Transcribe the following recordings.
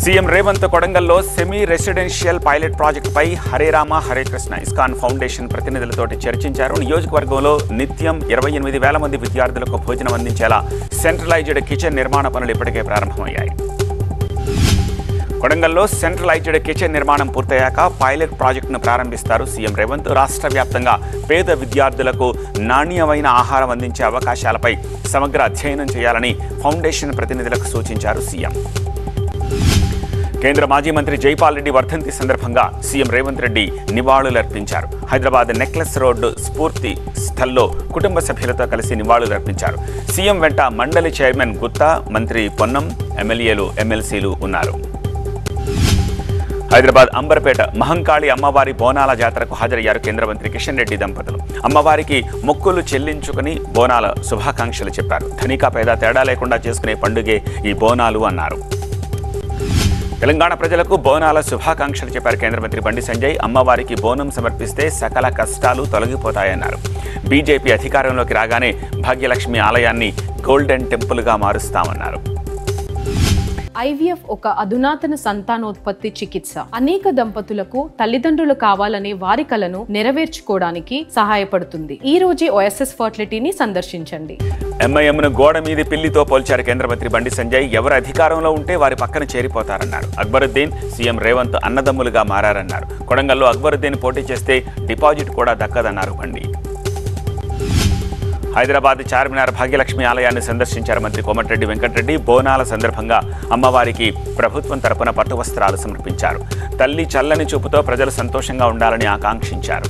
CM Revanth కొడంగల్లో semi residential pilot ప్రాజెక్టుపై Hare Rama Hare Krishna ISKCON foundation ప్రతినిధులతోటి చర్చించారు నియోజకవర్గంలో నిత్యం ఇరవై ఎనిమిది వేల మంది విద్యార్థులకు భోజనం అందించేలా సెంట్రలైజ్డ్ కిచెన్ నిర్మాణ పనులు ఇప్పటికే ప్రారంభమయ్యాయి కొడంగల్లో సెంట్రలైజ్డ్ కిచెన్ నిర్మాణం పూర్తయ్యాక పైలట్ ప్రాజెక్టును ప్రారంభిస్తారు సీఎం రేవంత్ రాష్ట్ర వ్యాప్తంగా పేద విద్యార్థులకు నాణ్యమైన ఆహారం అందించే అవకాశాలపై సమగ్ర అధ్యయనం చేయాలని ఫౌండేషన్ ప్రతినిధులకు సూచించారు సీఎం కేంద్ర మాజీ మంత్రి జైపాల్ రెడ్డి వర్ధంతి సందర్భంగా సీఎం రేవంత్ రెడ్డి నివాళులర్పించారు హైదరాబాద్ నెక్లెస్ రోడ్డు స్ఫూర్తి స్థల్లో కుటుంబ సభ్యులతో కలిసి నివాళులర్పించారు సీఎం వెంట మండలి చైర్మన్ గుత్తా మంత్రి పొన్నం ఎమ్మెల్యేలు ఎమ్మెల్సీలు ఉన్నారు హైదరాబాద్ అంబర్పేట మహంకాళి అమ్మవారి బోనాల జాతరకు హాజరయ్యారు కేంద్ర మంత్రి కిషన్ రెడ్డి దంపతులు అమ్మవారికి మొక్కులు చెల్లించుకుని బోనాల శుభాకాంక్షలు చెప్పారు ధనిక పేద తేడా లేకుండా చేసుకునే పండుగే ఈ బోనాలు అన్నారు తెలంగాణ ప్రజలకు బోనాల శుభాకాంక్షలు చెప్పారు కేంద్ర మంత్రి బండి సంజయ్ అమ్మవారికి బోనం సమర్పిస్తే సకల కష్టాలు తొలగిపోతాయన్నారు బీజేపీ అధికారంలోకి రాగానే భాగ్యలక్ష్మి ఆలయాన్ని గోల్డెన్ టెంపుల్గా మారుస్తామన్నారు ఐవీఎఫ్ ఒక అధునాతన సంతానోత్పత్తి చికిత్స అనేక దంపతులకు తల్లిదండ్రులు కావాలనే వారి కలను నెరవేర్చుకోవడానికి సహాయపడుతుంది ఈ రోజే ఓఎస్ఎస్ ఫర్టిలిటీని సందర్శించండి ఎంఐఎంను గోడ మీది పిల్లితో పోల్చారు కేంద్ర మంత్రి బండి సంజయ్ ఎవరు అధికారంలో ఉంటే వారి పక్కన చేరిపోతారన్నారు అక్బరుద్దీన్ సీఎం రేవంత్ అన్నదమ్ములుగా మారారన్నారు కొడంగల్లో అక్బరుద్దీన్ పోటీ చేస్తే డిపాజిట్ కూడా దక్కదన్నారు బండి హైదరాబాద్ చార్మినార్ భాగ్యలక్ష్మి ఆలయాన్ని సందర్శించారు మంత్రి కోమటిరెడ్డి వెంకటరెడ్డి బోనాల సందర్భంగా అమ్మవారికి ప్రభుత్వం తరపున పట్టు వస్త్రాలు సమర్పించారు తల్లి చల్లని చూపుతో ప్రజలు సంతోషంగా ఉండాలని ఆకాంక్షించారు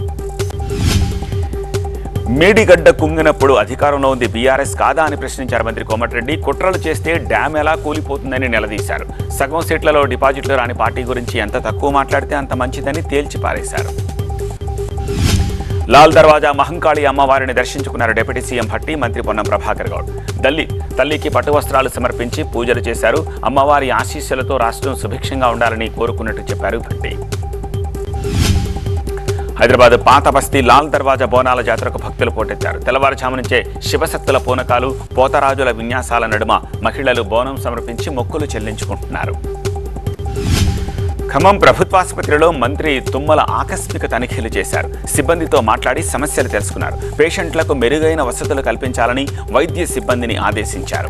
మేడిగడ్డ కుంగినప్పుడు అధికారంలో ఉంది బీఆర్ఎస్ కాదా అని ప్రశ్నించారు మంత్రి కోమటిరెడ్డి కుట్రలు చేస్తే డ్యామ్ ఎలా కూలిపోతుందని నిలదీశారు సగం సీట్లలో డిపాజిట్లు రాని పార్టీ గురించి ఎంత తక్కువ మాట్లాడితే అంత మంచిదని తేల్చి పారేశారు లాల్ దర్వాజా మహంకాళి అమ్మవారిని దర్శించుకున్నారు డిప్యూటీ సీఎం భట్టి మంత్రి పొన్నం ప్రభాకర్ గౌడ్ తల్లి తల్లికి పట్టు వస్త్రాలు సమర్పించి పూజలు చేశారు అమ్మవారి ఆశీస్సులతో రాష్ట్రం సుభిక్షంగా ఉండాలని కోరుకున్నట్టు చెప్పారు భట్టి హైదరాబాద్ పాత బస్తీ లాల్ దర్వాజా బోనాల జాతరకు భక్తులు పోటెత్తారు తెల్లవారుజాము నుంచే శివశక్తుల పూనకాలు పోతరాజుల విన్యాసాల నడుమ మహిళలు బోనం సమర్పించి మొక్కులు చెల్లించుకుంటున్నారు ఖమ్మం ప్రభుత్వాసుపత్రిలో మంత్రి తుమ్మల ఆకస్మిక తనిఖీలు చేశారు సిబ్బందితో మాట్లాడి సమస్యలు తెలుసుకున్నారు పేషెంట్లకు మెరుగైన వసతులు కల్పించాలని వైద్య సిబ్బందిని ఆదేశించారు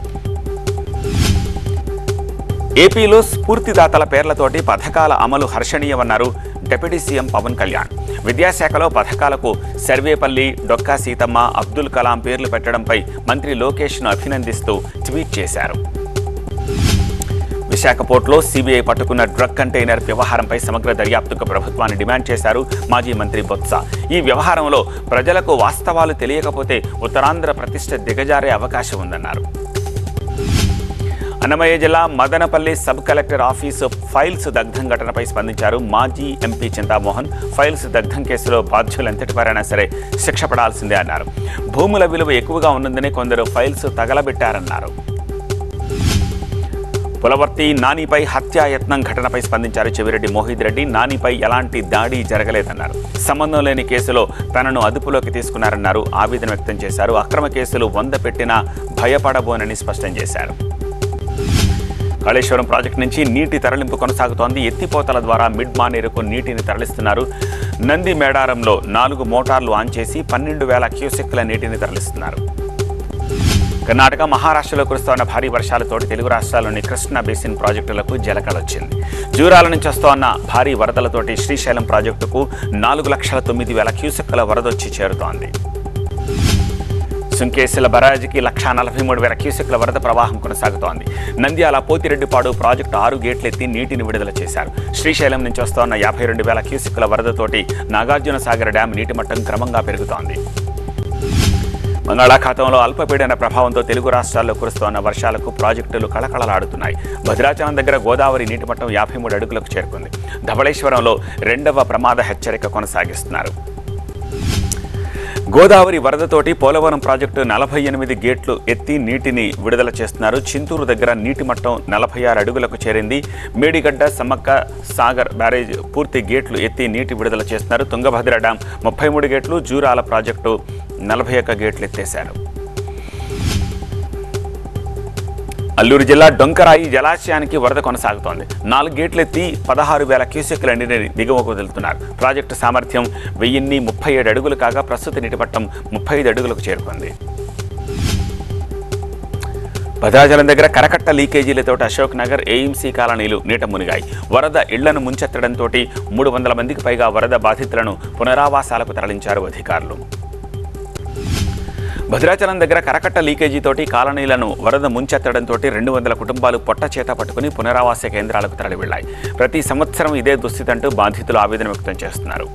ఏపీలో స్ఫూర్తిదాతల పేర్లతోటి పథకాల అమలు హర్షణీయమన్నారు డిప్యూటీ సీఎం పవన్ కళ్యాణ్ విద్యాశాఖలో పథకాలకు సర్వేపల్లి డొక్కా సీతమ్మ అబ్దుల్ కలాం పేర్లు పెట్టడంపై మంత్రి లోకేష్ను అభినందిస్తూ ట్వీట్ చేశారు విశాఖ పోర్టులో సీబీఐ పట్టుకున్న డ్రగ్ కంటైనర్ వ్యవహారంపై సమగ్ర దర్యాప్తుకు ప్రభుత్వాన్ని డిమాండ్ చేశారు మాజీ మంత్రి బొత్స ఈ వ్యవహారంలో ప్రజలకు వాస్తవాలు తెలియకపోతే ఉత్తరాంధ్ర ప్రతిష్ట దిగజారే అవకాశం ఉందన్నారు అన్నమయ్య జిల్లా Madanapalle sub collector office files దగ్ధం ఘటనపై స్పందించారు మాజీ ఎంపీ చింతామోహన్ ఫైల్స్ దగ్ధం కేసులో బాధ్యులు ఎంతటివారైనా సరే శిక్ష పడాల్సిందే అన్నారు భూముల విలువ ఎక్కువగా ఉన్నందునే కొందరు ఫైల్స్ తగలబెట్టారన్నారు పులవర్తి నానిపై హత్యాయత్నం ఘటనపై స్పందించారు చెవిరెడ్డి మోహిత్ రెడ్డి నానిపై ఎలాంటి దాడి జరగలేదన్నారు సంబంధం లేని కేసులో తనను అదుపులోకి తీసుకున్నారన్నారు ఆవేదన వ్యక్తం చేశారు అక్రమ కేసులు వంద పెట్టినా భయపడబోనని స్పష్టం చేశారు కాళేశ్వరం ప్రాజెక్టు నుంచి నీటి తరలింపు కొనసాగుతోంది ఎత్తిపోతల ద్వారా మిడ్ మానేరుకు నీటిని తరలిస్తున్నారు నంది మేడారంలో నాలుగు మోటార్లు ఆన్ చేసి పన్నెండు వేల క్యూసెక్ల నీటిని తరలిస్తున్నారు కర్ణాటక మహారాష్ట్రలో కురుస్తోన్న భారీ వర్షాలతోటి తెలుగు రాష్ట్రాల్లోని కృష్ణా బేసిన్ ప్రాజెక్టులకు జలకలొచ్చింది జూరాల నుంచి వస్తోన్న భారీ వరదలతోటి శ్రీశైలం ప్రాజెక్టుకు నాలుగు లక్షల తొమ్మిది వేల క్యూసెక్కుల వరదొచ్చి చేరుతోంది సుంకేసుల బరాజికి లక్షా నలభై మూడు వేల క్యూసెక్ల వరద ప్రవాహం కొనసాగుతోంది నంద్యాల పోతిరెడ్డిపాడు ప్రాజెక్టు ఆరు గేట్లెత్తి నీటిని విడుదల చేశారు శ్రీశైలం నుంచి వస్తోన్న యాభై రెండు వేల క్యూసెక్ల వరదతోటి నాగార్జున సాగర్ డ్యాం నీటి మట్టం క్రమంగా పెరుగుతోంది బంగాళాఖాతంలో అల్పపీడన ప్రభావంతో తెలుగు రాష్ట్రాల్లో కురుస్తోన్న వర్షాలకు ప్రాజెక్టులు కళకళలాడుతున్నాయి భద్రాచలం దగ్గర గోదావరి నీటి మట్టం యాభై మూడు అడుగులకు చేరుకుంది ధవళేశ్వరంలో రెండవ ప్రమాద హెచ్చరిక కొనసాగిస్తున్నారు గోదావరి వరదతోటి పోలవరం ప్రాజెక్టు నలభై ఎనిమిది గేట్లు ఎత్తి నీటిని విడుదల చేస్తున్నారు చింతూరు దగ్గర నీటి మట్టం నలభై ఆరు అడుగులకు చేరింది మేడిగడ్డ సమ్మక్క సాగర్ బ్యారేజ్ పూర్తి గేట్లు ఎత్తి నీటి విడుదల చేస్తున్నారు తుంగభద్ర డ్యాం ముప్పై మూడు గేట్లు జూరాల ప్రాజెక్టు నలభై ఒక్క గేట్లు ఎత్తేశారు అల్లూరు జిల్లా డొంకరాయి జలాశయానికి వరద కొనసాగుతోంది నాలుగు గేట్లెత్తి పదహారు వేల క్యూసెక్కుల నీటిని దిగువకు వదులుతున్నారు ప్రాజెక్టు సామర్థ్యం వెయ్యిన్ని ముప్పై ఏడు అడుగులు కాగా ప్రస్తుత నీటిపట్టం ముప్పై ఐదు అడుగులకు చేరుకుంది భద్రాచలం దగ్గర కరకట్ట లీకేజీలతో అశోక్ నగర్ ఏఎంసీ కాలనీలు నీట మునిగాయి వరద ఇళ్లను ముంచెత్తడంతో మూడు వందల మందికి పైగా వరద బాధితులను పునరావాసాలకు తరలించారు అధికారులు భద్రాచలం దగ్గర కరకట్ట లీకేజీతోటి కాలనీలను వరద ముంచెత్తడంతో రెండు వందల కుటుంబాలు పొట్ట చేత పట్టుకుని పునరావాస కేంద్రాలకు తరలి వెళ్లాయి ప్రతి సంవత్సరం ఇదే దుస్థితి అంటూ బాధితులు ఆవేదన వ్యక్తం చేస్తున్నారు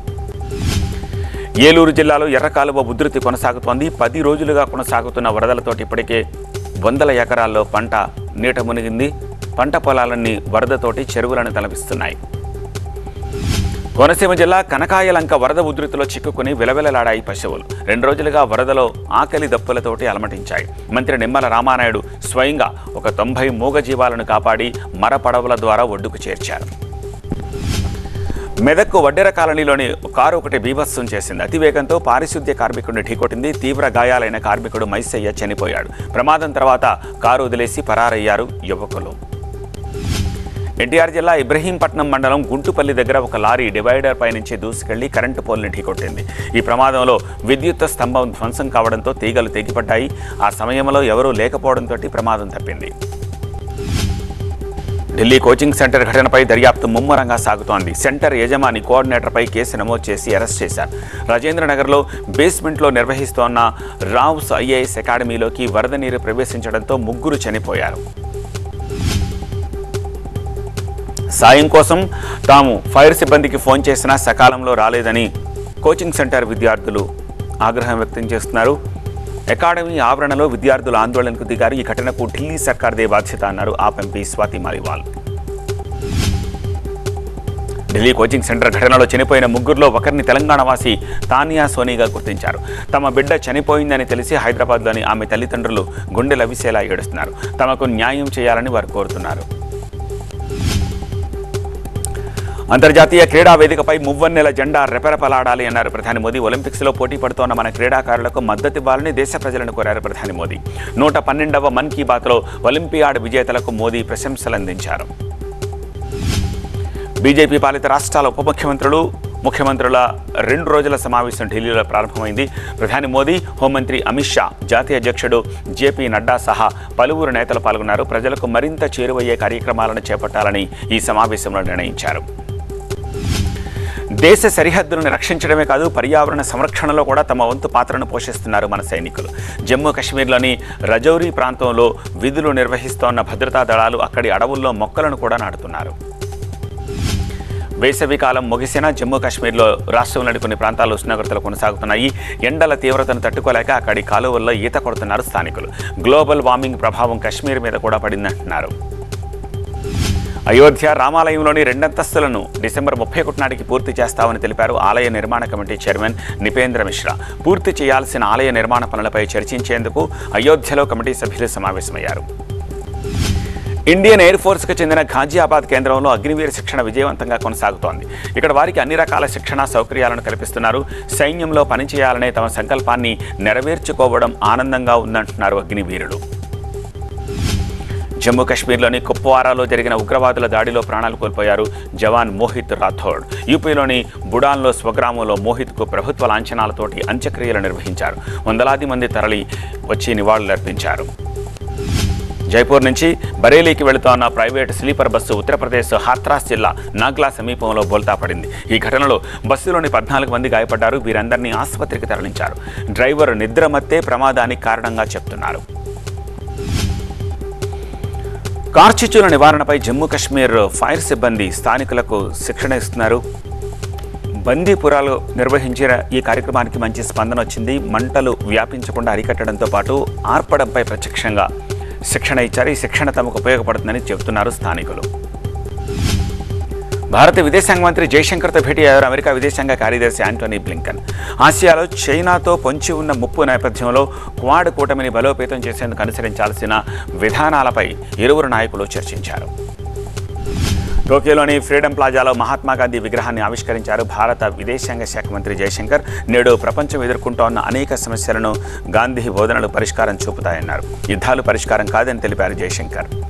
ఏలూరు జిల్లాలో ఎర్రకాలువ ఉధృతి కొనసాగుతోంది పది రోజులుగా కొనసాగుతున్న వరదలతోటి ఇప్పటికే వందల ఎకరాల్లో పంట నీట మునిగింది పంట పొలాలన్నీ వరదతోటి చెరువులను తలపిస్తున్నాయి కోనసీమ జిల్లా కనకాయలంక వరద ఉధృతిలో చిక్కుకుని విలవిలలాడాయి పశువులు రెండు రోజులుగా వరదలో ఆకలి దప్పులతోటి అలమటించాయి మంత్రి నిమ్మల రామానాయుడు స్వయంగా ఒక తొంభై మూగజీవాలను కాపాడి మర పడవల ద్వారా ఒడ్డుకు చేర్చారు మెదక్కు వడ్డెర కాలనీలోని కారు ఒకటి బీభత్సం చేసింది అతివేగంతో పారిశుద్ధ్య కార్మికుడిని ఢీకొట్టింది తీవ్ర గాయాలైన కార్మికుడు మైసయ్య చనిపోయాడు ప్రమాదం తర్వాత కారు వదిలేసి పరారయ్యారు యువకులు ఎన్టీఆర్ జిల్లా ఇబ్రహీంపట్నం మండలం గుంటుపల్లి దగ్గర ఒక లారీ డివైడర్ పైనుంచి దూసుకెళ్లి కరెంటు పోల్ని ఢీకొట్టింది ఈ ప్రమాదంలో విద్యుత్ స్తంభం ధ్వంసం కావడంతో తీగలు తెగిపడ్డాయి ఆ సమయంలో ఎవరూ లేకపోవడంతో ప్రమాదం తప్పింది ఢిల్లీ కోచింగ్ సెంటర్ ఘటనపై దర్యాప్తు ముమ్మరంగా సాగుతోంది సెంటర్ యజమాని కోఆర్డినేటర్పై కేసు నమోదు చేసి అరెస్ట్ చేశారు రాజేంద్ర నగర్లో బేస్మెంట్లో నిర్వహిస్తోన్న రావ్స్ ఐఏఎస్ అకాడమీలోకి వరద నీరు ప్రవేశించడంతో ముగ్గురు చనిపోయారు సాయం కోసం తాము ఫైర్ సిబ్బందికి ఫోన్ చేసినా సకాలంలో రాలేదని కోచింగ్ సెంటర్ విద్యార్థులు ఆగ్రహం వ్యక్తం చేస్తున్నారు అకాడమీ ఆవరణలో విద్యార్థులు ఆందోళనకు దిగారు ఈ ఘటనకు ఢిల్లీ సర్కార్దే బాధ్యత అన్నారు AAP MP Swati Maliwal Delhi coaching centre ఘటనలో చనిపోయిన ముగ్గురులో ఒకరిని తెలంగాణ వాసి తానియా సోనీగా గుర్తించారు తమ బిడ్డ చనిపోయిందని తెలిసి హైదరాబాద్లోని ఆమె తల్లిదండ్రులు గుండె లవిసేలా ఏడుస్తున్నారు తమకు న్యాయం చేయాలని వారు కోరుతున్నారు అంతర్జాతీయ క్రీడా వేదికపై మువ్వన్నెల జెండా రెపరెపలాడాలి అన్నారు ప్రధాని మోదీ ఒలింపిక్స్లో పోటీ పడుతోన్న మన క్రీడాకారులకు మద్దతు ఇవ్వాలని దేశ ప్రజలను కోరారు ప్రధాని మోదీ నూట పన్నెండవ మన్ కీ బాత్లో ఒలింపియాడ్ విజేతలకు మోదీ ప్రశంసలు అందించారు బీజేపీ పాలిత రాష్ట్రాల ఉప ముఖ్యమంత్రులు ముఖ్యమంత్రుల రెండు రోజుల సమావేశం ఢిల్లీలో ప్రారంభమైంది ప్రధాని మోదీ హోంమంత్రి అమిత్ షా జాతీయ అధ్యక్షుడు జేపీ నడ్డా సహా పలువురు నేతలు పాల్గొన్నారు ప్రజలకు మరింత చేరువయ్యే కార్యక్రమాలను చేపట్టాలని ఈ సమావేశంలో నిర్ణయించారు దేశ సరిహద్దులను రక్షించడమే కాదు పర్యావరణ సంరక్షణలో కూడా తమ వంతు పాత్రను పోషిస్తున్నారు మన సైనికులు జమ్మూ కాశ్మీర్లోని రజౌరీ ప్రాంతంలో విధులు నిర్వహిస్తోన్న భద్రతా దళాలు అక్కడి అడవుల్లో మొక్కలను కూడా నాటుతున్నారు వేసవి కాలం ముగిసినా జమ్మూ కాశ్మీర్లో రాష్ట్రంలోని కొన్ని ప్రాంతాల్లో ఉష్ణోగ్రతలు కొనసాగుతున్నాయి ఎండల తీవ్రతను తట్టుకోలేక అక్కడి కాలువల్లో ఈత కొడుతున్నారు స్థానికులు గ్లోబల్ వార్మింగ్ ప్రభావం కాశ్మీర్ మీద కూడా పడిందంటున్నారు అయోధ్య రామాలయంలోని రెండంతస్తులను డిసెంబర్ ముప్పై ఒకటి నాటికి పూర్తి చేస్తామని తెలిపారు ఆలయ నిర్మాణ కమిటీ చైర్మన్ నిపేంద్ర మిశ్రా పూర్తి చేయాల్సిన ఆలయ నిర్మాణ పనులపై చర్చించేందుకు అయోధ్యలో కమిటీ సభ్యులు సమావేశమయ్యారు ఇండియన్ ఎయిర్ ఫోర్స్కు చెందిన ఘాజియాబాద్ కేంద్రంలో అగ్నివీర్ శిక్షణ విజయవంతంగా కొనసాగుతోంది ఇక్కడ వారికి అన్ని రకాల శిక్షణ సౌకర్యాలను కల్పిస్తున్నారు సైన్యంలో పనిచేయాలనే తమ సంకల్పాన్ని నెరవేర్చుకోవడం ఆనందంగా ఉందంటున్నారు అగ్నివీరులు జమ్మూ కాశ్మీర్లోని కుప్వారాలో జరిగిన ఉగ్రవాదుల దాడిలో ప్రాణాలు కోల్పోయారు జవాన్ మోహిత్ రాథోడ్ యూపీలోని బుడాన్లో స్వగ్రామంలో మోహిత్కు ప్రభుత్వ లాంఛనాలతోటి అంత్యక్రియలు నిర్వహించారు వందలాది మంది తరలి వచ్చి నివాళులర్పించారు జైపూర్ నుంచి బరేలీకి వెళుతోన్న private sleeper bus Uttar Pradesh Hathras జిల్లా నాగ్లా సమీపంలో బోల్తా పడింది ఈ ఘటనలో బస్సులోని పద్నాలుగు మంది గాయపడ్డారు వీరందరినీ ఆసుపత్రికి తరలించారు డ్రైవర్ నిద్రమత్తే ప్రమాదానికి కారణంగా చెప్తున్నారు కార్చిచ్చుల నివారణపై జమ్మూ కాశ్మీర్ ఫైర్ సిబ్బంది స్థానికులకు శిక్షణ ఇస్తున్నారు బందీపురాలు నిర్వహించిన ఈ కార్యక్రమానికి మంచి స్పందన వచ్చింది మంటలు వ్యాపించకుండా అరికట్టడంతో పాటు ఆర్పడంపై ప్రత్యక్షంగా శిక్షణ ఇచ్చారు ఈ శిక్షణ తమకు ఉపయోగపడుతుందని చెబుతున్నారు స్థానికులు భారత విదేశాంగ మంత్రి జయశంకర్తో భేటీ అయ్యారు అమెరికా విదేశాంగ కార్యదర్శి యాంటోనీ బ్లింకన్ ఆసియాలో చైనాతో పొంచి ఉన్న ముప్పు నేపథ్యంలో క్వాడ్ కూటమిని బలోపేతం చేసేందుకు అనుసరించాల్సిన విధానాలపై ఇరువురు నాయకులు చర్చించారు టోక్యోలోని ఫ్రీడమ్ ప్లాజాలో మహాత్మా గాంధీ విగ్రహాన్ని ఆవిష్కరించారు భారత విదేశాంగ శాఖ మంత్రి జయశంకర్ నేడు ప్రపంచం ఎదుర్కొంటోన్న అనేక సమస్యలను గాంధీ బోధనలు పరిష్కారం చూపుతాయన్నారు యుద్ధాలు పరిష్కారం కాదని తెలిపారు జయశంకర్